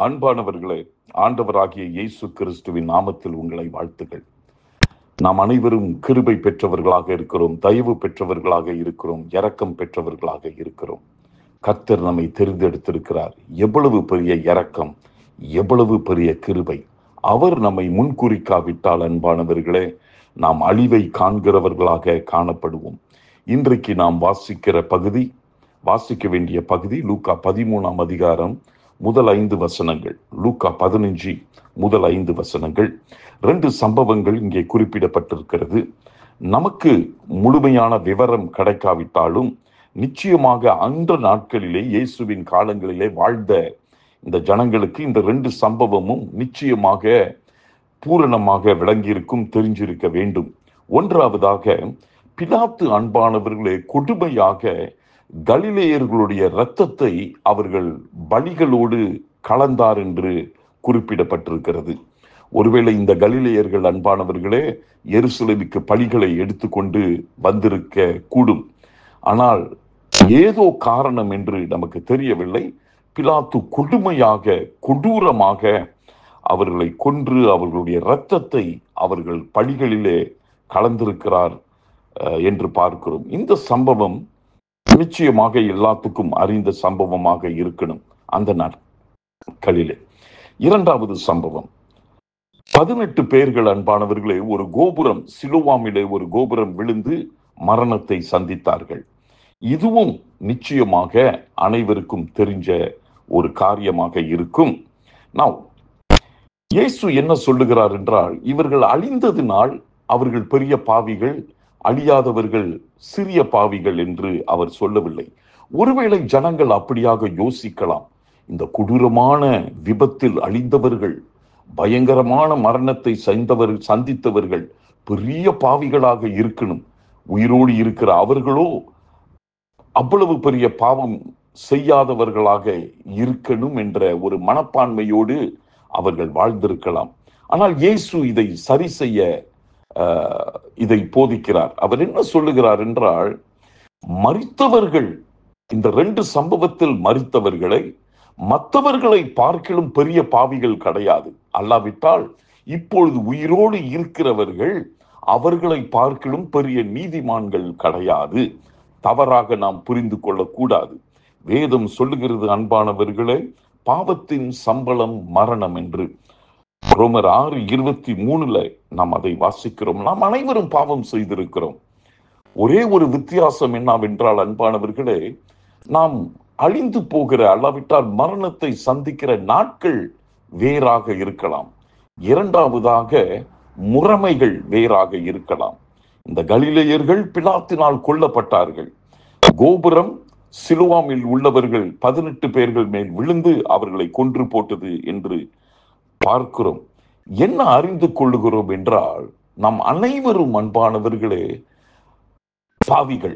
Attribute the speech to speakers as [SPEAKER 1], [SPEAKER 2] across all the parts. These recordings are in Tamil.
[SPEAKER 1] அன்பானவர்களே ஆண்டவராகிய இயேசு கிறிஸ்துவின் நாமத்தில் உங்களை வாழ்த்துகள் நாம் அனைவரும் கிருபை பெற்றவர்களாக இருக்கிறோம் தயவு பெற்றவர்களாக இருக்கிறோம் இரக்கம் பெற்றவர்களாக இருக்கிறோம் கர்த்தர் நம்மை தெரிந்தெடுத்திருக்கிறார் எவ்வளவு பெரிய இரக்கம் எவ்வளவு பெரிய கிருபை அவர் நம்மை முன்குறிக்காவிட்டால் அன்பானவர்களே நாம் அழிவை காண்கிறவர்களாக காணப்படுவோம் இன்றைக்கு நாம் வாசிக்கிற பகுதி வாசிக்க வேண்டிய பகுதி லூக்கா பதிமூணாம் அதிகாரம் முதல் ஐந்து வசனங்கள் லூக்கா பதினஞ்சு முதல் ஐந்து வசனங்கள் ரெண்டு சம்பவங்கள் இங்கே குறிப்பிடப்பட்டிருக்கிறது நமக்கு முழுமையான விவரம் கிடைக்காவிட்டாலும் நிச்சயமாக அந்த நாட்களிலே இயேசுவின் காலங்களிலே வாழ்ந்த இந்த ஜனங்களுக்கு இந்த ரெண்டு சம்பவமும் நிச்சயமாக பூரணமாக விளங்கியிருக்கும் தெரிஞ்சிருக்க வேண்டும் ஒன்றாவதாக பிலாத்து அன்பானவர்களே கொடுமையாக கலிலேயர்களுடைய இரத்தத்தை அவர்கள் பலிகளோடு கலந்தார் என்று குறிப்பிடப்பட்டிருக்கிறது ஒருவேளை இந்த கலிலேயர்கள் அன்பானவர்களே எருசலேமுக்கு பலிகளை எடுத்துக்கொண்டு வந்திருக்க கூடும் ஆனால் ஏதோ காரணம் என்று நமக்கு தெரியவில்லை பிலாத்து கொடுமையாக கொடூரமாக அவர்களை கொன்று அவர்களுடைய இரத்தத்தை அவர்கள் பலிகளிலே கலந்திருக்கிறார் அஹ், என்று பார்க்கிறோம் இந்த சம்பவம் நிச்சயமாக எல்லாத்துக்கும் அறிந்த சம்பவமாக இருக்கணும் அந்த நாட்களிலே இரண்டாவது சம்பவம் பதினெட்டு பேர்கள் அன்பானவர்களே ஒரு கோபுரம் சிலுவாமிலே ஒரு கோபுரம் விழுந்து மரணத்தை சந்தித்தார்கள் இதுவும் நிச்சயமாக அனைவருக்கும் தெரிஞ்ச ஒரு காரியமாக இருக்கும் நான் இயேசு என்ன சொல்லுகிறார் என்றால் இவர்கள் அழிந்ததினால் அவர்கள் பெரிய பாவிகள் அழியாதவர்கள் சிறிய பாவிகள் என்று அவர் சொல்லவில்லை ஒருவேளை ஜனங்கள் அப்படியாக யோசிக்கலாம் இந்த கொடூரமான விபத்தில் அழிந்தவர்கள் பயங்கரமான மரணத்தை சந்தவர் சந்தித்தவர்கள் பெரிய பாவிகளாக இருக்கணும் உயிரோடு இருக்கிற அவர்களோ அவ்வளவு பெரிய பாவம் செய்யாதவர்களாக இருக்கணும் என்ற ஒரு மனப்பான்மையோடு அவர்கள் வாழ்ந்திருக்கலாம் ஆனால் இயேசு இதை சரி செய்ய ஆஹ், இதை போதிக்கிறார் அவர் என்ன சொல்லுகிறார் என்றால் மரித்தவர்கள் இந்த ரெண்டு சம்பவத்தில் மரித்தவர்களை மற்றவர்களை பார்க்கிலும் பெரிய பாவிகள் கிடையாது அல்லாவிட்டால் இப்பொழுது உயிரோடு இருக்கிறவர்கள் அவர்களை பார்க்கிலும் பெரிய நீதிமான்கள் கிடையாது தவறாக நாம் புரிந்து கொள்ளக்கூடாது வேதம் சொல்லுகிறது அன்பானவர்களே பாவத்தின் சம்பளம் மரணம் என்று ரோமர் ஆறு இருபத்தி மூணுல நாம் அதை வாசிக்கிறோம் நாம் அனைவரும் பாவம் செய்திருக்கிறோம் ஒரே ஒரு வித்தியாசம் என்னவென்றால் அன்பானவர்களே நாம் அழிந்து போகிற அல்லாவிட்டால் மரணத்தை சந்திக்கிற நாட்கள் வேறாக இருக்கலாம் இரண்டாவதாக முறைமைகள் வேறாக இருக்கலாம் இந்த கலிலேயர்கள் பிலாத்தினால் கொல்லப்பட்டார்கள் கோபுரம் சிலுவாமில் உள்ளவர்கள் பதினெட்டு பேர்கள் மேல் விழுந்து அவர்களை கொன்று போட்டது என்று பார்க்கிறோம் என்ன அறிந்து கொள்ளுகிறோம் என்றால் நாம் அனைவரும் அன்பானவர்களே பாவிகள்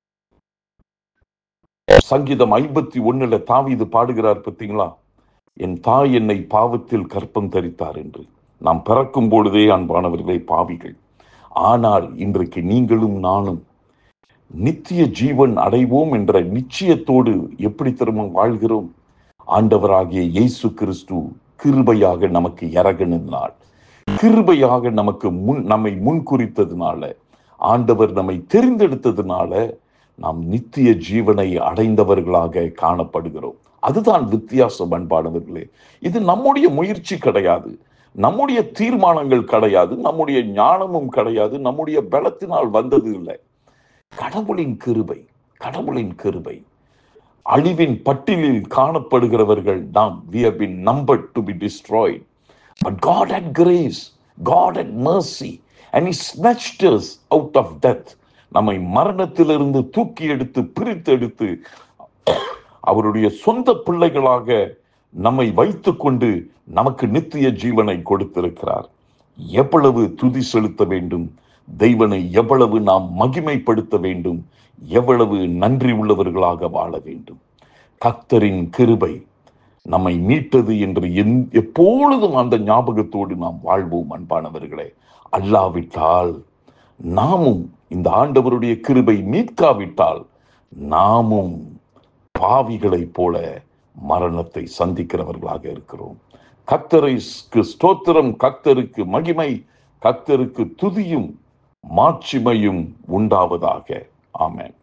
[SPEAKER 1] சங்கீதம் ஐம்பத்தி ஒண்ணுல தாவீது பாடுகிறார் பார்த்தீங்களா என் தாய் என்னை பாவத்தில் கற்பம் தரித்தார் என்று நாம் பிறக்கும் பொழுதே அன்பானவர்களே பாவிகள் ஆனால் இன்றைக்கு நீங்களும் நானும் நித்திய ஜீவன் அடைவோம் என்ற நிச்சயத்தோடு எப்படி திரும்ப வாழ்கிறோம் ஆண்டவராகிய இயேசு கிறிஸ்து கிருபையாக நமக்கு இறங்கினால் கிருபையாக நமக்கு முன் நம்மை முன்குறித்ததுனால ஆண்டவர் நம்மை தெரிந்தெடுத்ததுனால நாம் நித்திய ஜீவனை அடைந்தவர்களாக காணப்படுகிறோம் அதுதான் வித்தியாசம் அன்பானவர்களே இது நம்முடைய முயற்சி கிடையாது நம்முடைய தீர்மானங்கள் கிடையாது நம்முடைய ஞானமும் கிடையாது நம்முடைய பலத்தினால் வந்தது இல்லை கடவுளின் கிருபை கடவுளின் கிருபை அழிவின் பட்டியலில் காணப்படுகிறவர்கள் நாம் we have been numbered to be destroyed but god had grace god had mercy and he snatched us out of death நம்மை மரணத்திலிருந்து தூக்கி எடுத்து பிரித்து எடுத்து அவருடைய சொந்த பிள்ளைகளாக நம்மை வைத்துக்கொண்டு நமக்கு நித்திய ஜீவனை கொடுத்திருக்கிறார் எவ்வளவு துதி செலுத்த வேண்டும் தெய்வனை எவ்வளவு நாம் மகிமைப்படுத்த வேண்டும் எவ்வளவு நன்றி உள்ளவர்களாக வாழ வேண்டும் கர்த்தரின் கிருபை நம்மை மீட்டது என்று எந்- எப்பொழுதும் அந்த ஞாபகத்தோடு நாம் வாழ்வோம் அன்பானவர்களே அல்லாவிட்டால் நாமும் இந்த ஆண்டவருடைய கிருபை மீட்காவிட்டால் நாமும் பாவிகளைப் போல மரணத்தை சந்திக்கிறவர்களாக இருக்கிறோம் கத்தரைக்கு ஸ்தோத்திரம் கத்தருக்கு மகிமை கத்தருக்கு துதியும் மாட்சிமையும் உண்டாவதாக ஆமென்